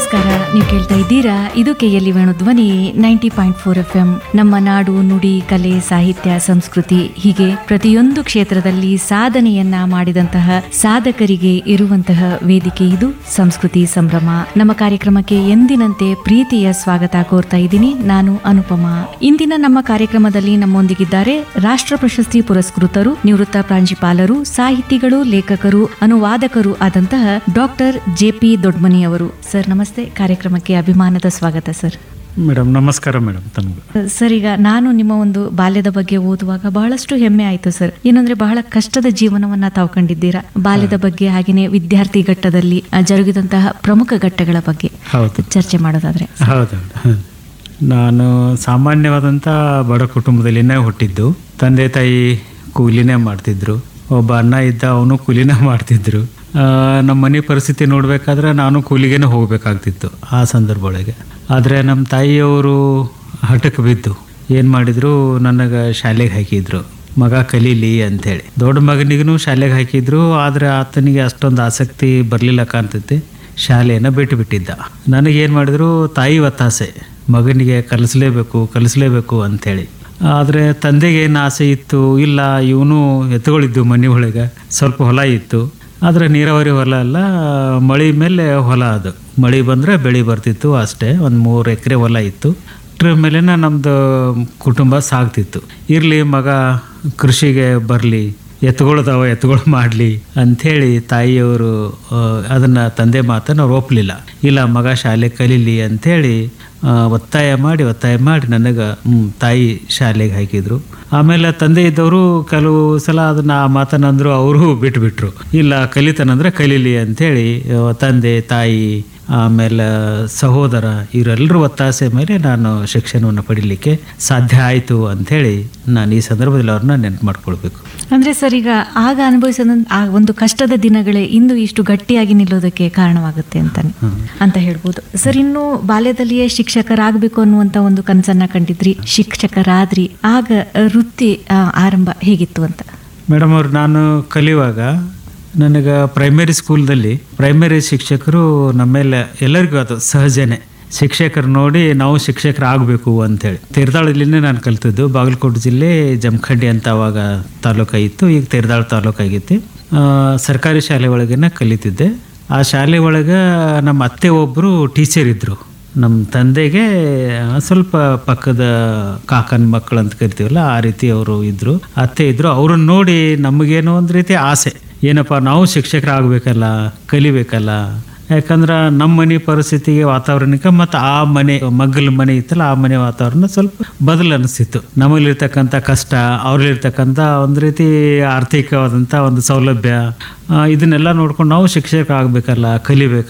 ನಮಸ್ಕಾರ ನೀವು ಕೇಳ್ತಾ ಇದ್ದೀರಾ ಇದು KLE Venu Dhwani ninety point four F M ನಮ್ಮ ನಾಡು ನುಡಿ ಕಲೆ ಸಾಹಿತ್ಯ ಸಂಸ್ಕೃತಿ ಹೀಗೆ ಪ್ರತಿಯೊಂದು ಕ್ಷೇತ್ರದಲ್ಲಿ ಸಾಧನೆಯನ್ನ ಮಾಡಿದಂತಹ ಸಾಧಕರಿಗೆ ಇರುವಂತಹ ವೇದಿಕೆ ಇದು ಸಂಸ್ಕೃತಿ ಸಂಭ್ರಮ ನಮ್ಮ ಕಾರ್ಯಕ್ರಮಕ್ಕೆ ಎಂದಿನಂತೆ ಪ್ರೀತಿಯ ಸ್ವಾಗತ ಕೋರ್ತಾ ಇದ್ದೀನಿ ನಾನು ಅನುಪಮ ಇಂದಿನ ನಮ್ಮ ಕಾರ್ಯಕ್ರಮದಲ್ಲಿ ನಮ್ಮೊಂದಿಗಿದ್ದಾರೆ ರಾಷ್ಟ್ರ ಪ್ರಶಸ್ತಿ ಪುರಸ್ಕೃತರು ನಿವೃತ್ತ ಪ್ರಾಂಶುಪಾಲರು ಸಾಹಿತಿಗಳು ಲೇಖಕರು ಅನುವಾದಕರು ಆದಂತಹ ಡಾಕ್ಟರ್ ಜೆ ಪಿ ದೊಡ್ಮನಿ ಅವರು ಸರ್ ನಮಸ್ತೆ ಕಾರ್ಯಕ್ರಮಕ್ಕೆ ಅಭಿಮಾನದ ಸ್ವಾಗತ ಸರ್ ಮೇಡಮ್ ನಮಸ್ಕಾರ ಮೇಡಮ್ ತನಗೂ ಸರ್ ಈಗ ನಾನು ನಿಮ್ಮ ಒಂದು ಬಾಲ್ಯದ ಬಗ್ಗೆ ಓದುವಾಗ ಬಹಳಷ್ಟು ಹೆಮ್ಮೆ ಆಯ್ತು ಸರ್ ಏನಂದ್ರೆ ಬಹಳ ಕಷ್ಟದ ಜೀವನವನ್ನ ತಾವು ಕಂಡಿದ್ದೀರಾ ಬಾಲ್ಯದ ಬಗ್ಗೆ ಹಾಗೆಯೇ ವಿದ್ಯಾರ್ಥಿ ಘಟ್ಟದಲ್ಲಿ ಆ, ಜರುಗಿದಂತಹ ಪ್ರಮುಖ ಘಟ್ಟಗಳ ಬಗ್ಗೆ ಹೌದು ಚರ್ಚೆ ಮಾಡೋದಾದ್ರೆ ಹೌದೌದು ಹ. ನಾನು ಸಾಮಾನ್ಯವಾದಂಥ ಬಡ ಕುಟುಂಬದಲ್ಲಿನೇ ಹುಟ್ಟಿದ್ದು ತಂದೆ ತಾಯಿ ಕೂಲಿನೇ ಮಾಡ್ತಿದ್ರು ಒಬ್ಬ ಅಣ್ಣ ಇದ್ದ ಅವನು ಕೂಲಿನೇ ಮಾಡ್ತಿದ್ರು ಆ, ನಮ್ಮ ಮನೆ ಪರಿಸ್ಥಿತಿ ನೋಡಬೇಕಾದ್ರೆ ನಾನು ಕೂಲಿಗೇನೆ ಹೋಗಬೇಕಾಗ್ತಿತ್ತು ಆ ಸಂದರ್ಭ ಒಳಗೆ ಆದರೆ ನಮ್ಮ ತಾಯಿಯವರು ಹಠಕ್ಕೆ ಬಿದ್ದು ಏನು ಮಾಡಿದ್ರು ನನಗೆ ಶಾಲೆಗೆ ಹಾಕಿದ್ರು ಮಗ ಕಲೀಲಿ ಅಂಥೇಳಿ ದೊಡ್ಡ ಮಗನಿಗೂ ಶಾಲೆಗೆ ಹಾಕಿದ್ರು ಆದರೆ ಆತನಿಗೆ ಅಷ್ಟೊಂದು ಆಸಕ್ತಿ ಬರಲಿಲ್ಲ ಕಾಣ್ತೈತಿ ಶಾಲೆಯನ್ನು ಬಿಟ್ಟು ಬಿಟ್ಟಿದ್ದ ನನಗೇನು ಮಾಡಿದ್ರು ತಾಯಿ ಒತ್ತಾಸೆ ಮಗನಿಗೆ ಕಲಿಸ್ಲೇಬೇಕು ಕಲಿಸ್ಲೇಬೇಕು ಅಂಥೇಳಿ ಆದರೆ ತಂದೆಗೆ ಏನು ಆಸೆ ಇತ್ತು ಇಲ್ಲ ಇವನು ಎತ್ತುಗಳಿದ್ದು ಮನೆ ಒಳಗೆ ಸ್ವಲ್ಪ ಹೊಲ ಇತ್ತು ಆದರೆ ನೀರಾವರಿ ಹೊಲ ಅಲ್ಲ ಮಳೆ ಮೇಲೆ ಹೊಲ ಅದು ಮಳೆ ಬಂದರೆ ಬೆಳೆ ಬರ್ತಿತ್ತು ಅಷ್ಟೇ ಒಂದು ಮೂರು ಎಕರೆ ಹೊಲ ಇತ್ತು ಅದ್ರ ಮೇಲೆ ನಮ್ಮದು ಕುಟುಂಬ ಸಾಗ್ತಿತ್ತು ಇರಲಿ ಮಗ ಕೃಷಿಗೆ ಬರಲಿ ಎತ್ತುಗಳದಾವ ಎತ್ತುಗಳು ಮಾಡಲಿ ಅಂಥೇಳಿ ತಾಯಿಯವರು ಅದನ್ನು ತಂದೆ ಮಾತನ್ನು ಅವ್ರು ಒಪ್ಪಲಿಲ್ಲ ಇಲ್ಲ ಮಗ ಶಾಲೆ ಕಲೀಲಿ ಅಂಥೇಳಿ ಆ, ಒತ್ತಾಯ ಮಾಡಿ ಒತ್ತಾಯ ಮಾಡಿ ನನಗೆ ಹ್ಮ್, ತಾಯಿ ಶಾಲೆಗೆ ಹಾಕಿದ್ರು ಆಮೇಲೆ ತಂದೆ ಇದ್ದವರು ಕೆಲವು ಸಲ ಅದನ್ನು ಆ ಮಾತನ್ನ ಅಂದರು ಅವರು ಬಿಟ್ಬಿಟ್ರು ಇಲ್ಲ ಕಲಿತಾನಂದ್ರೆ ಕಲೀಲಿ ಅಂಥೇಳಿ ಆ, ತಂದೆ ತಾಯಿ ಆಮೇಲೆ ಸಹೋದರ ಇವರೆಲ್ಲರೂ ಒತ್ತಾಸೆ ಮೇಲೆ ನಾನು ಶಿಕ್ಷಣವನ್ನು ಪಡೀಲಿಕ್ಕೆ ಸಾಧ್ಯ ಆಯಿತು ಅಂಥೇಳಿ ನಾನು ಈ ಸಂದರ್ಭದಲ್ಲಿ ಅವ್ರನ್ನ ನೆನಪು ಮಾಡ್ಕೊಳ್ಬೇಕು ಅಂದ್ರೆ ಸರ್ ಈಗ ಆಗ ಅನುಭವಿಸಿದ ಆ ಒಂದು ಕಷ್ಟದ ದಿನಗಳೇ ಇಂದು ಇಷ್ಟು ಗಟ್ಟಿಯಾಗಿ ನಿಲ್ಲೋದಕ್ಕೆ ಕಾರಣವಾಗುತ್ತೆ ಅಂತಾನೆ ಅಂತ ಹೇಳ್ಬೋದು ಸರ್ ಇನ್ನು ಬಾಲ್ಯದಲ್ಲಿಯೇ ಶಿಕ್ಷಕರಾಗಬೇಕು ಅನ್ನುವಂತ ಒಂದು ಕನಸನ್ನ ಕಂಡಿದ್ರಿ ಶಿಕ್ಷಕರಾದ್ರಿ ಆಗ ವೃತ್ತಿ ಆ, ಆರಂಭ ಹೇಗಿತ್ತು ಅಂತ ಮೇಡಮ್ ಅವ್ರು ನಾನು ಕಲಿಯುವಾಗ ನನಗೆ ಪ್ರೈಮರಿ ಸ್ಕೂಲ್ದಲ್ಲಿ ಪ್ರೈಮರಿ ಶಿಕ್ಷಕರು ನಮ್ಮ ಮೇಲೆ ಎಲ್ಲರಿಗೂ ಅದು ಸಹಜನೇ ಶಿಕ್ಷಕರು ನೋಡಿ ನಾವು ಶಿಕ್ಷಕರಾಗಬೇಕು ಅಂಥೇಳಿ ತೀರ್ದಾಳದಲ್ಲಿನೇ ನಾನು ಕಲಿತಿದ್ದು ಬಾಗಲಕೋಟೆ ಜಿಲ್ಲೆ ಜಮಖಂಡಿ ಅಂತ ಅವಾಗ ತಾಲೂಕು ಇತ್ತು ಈಗ ತೀರ್ದಾಳ ತಾಲೂಕು ಆಗೈತಿ ಆ, ಸರ್ಕಾರಿ ಶಾಲೆ ಒಳಗೇನೆ ಕಲಿತಿದ್ದೆ ಆ ಶಾಲೆ ಒಳಗೆ ನಮ್ಮ ಅತ್ತೆ ಒಬ್ಬರು ಟೀಚರ್ ಇದ್ದರು ನಮ್ಮ ತಂದೆಗೆ ಸ್ವಲ್ಪ ಪಕ್ಕದ ಕಾಕನ ಮಕ್ಕಳು ಅಂತ ಕರಿತೀವಲ್ಲ ಆ ರೀತಿ ಅವರು ಇದ್ದರು ಅತ್ತೆ ಇದ್ದರು ಅವ್ರನ್ನ ನೋಡಿ ನಮಗೇನೋ ಒಂದು ರೀತಿ ಆಸೆ ಏನಪ್ಪ ನಾವು ಶಿಕ್ಷಕರಾಗಬೇಕಲ್ಲ ಕಲಿಬೇಕಲ್ಲ ಯಾಕಂದ್ರೆ ನಮ್ಮ ಮನೆ ಪರಿಸ್ಥಿತಿಗೆ ವಾತಾವರಣಕ್ಕೆ ಮತ್ತು ಆ ಮನೆ ಮಗ್ಗಲ ಮನೆ ಇತ್ತಲ್ಲ ಆ ಮನೆ ವಾತಾವರಣ ಸ್ವಲ್ಪ ಬದಲು ಅನಿಸ್ತಿತ್ತು ನಮ್ಮಲ್ಲಿರ್ತಕ್ಕಂಥ ಕಷ್ಟ ಅವ್ರಲ್ಲಿರ್ತಕ್ಕಂಥ ಒಂದು ರೀತಿ ಆರ್ಥಿಕವಾದಂಥ ಒಂದು ಸೌಲಭ್ಯ ಆ, ಇದನ್ನೆಲ್ಲ ನೋಡ್ಕೊಂಡು ನಾವು ಶಿಕ್ಷಕರಾಗಬೇಕಲ್ಲ ಕಲಿಬೇಕಲ್ಲ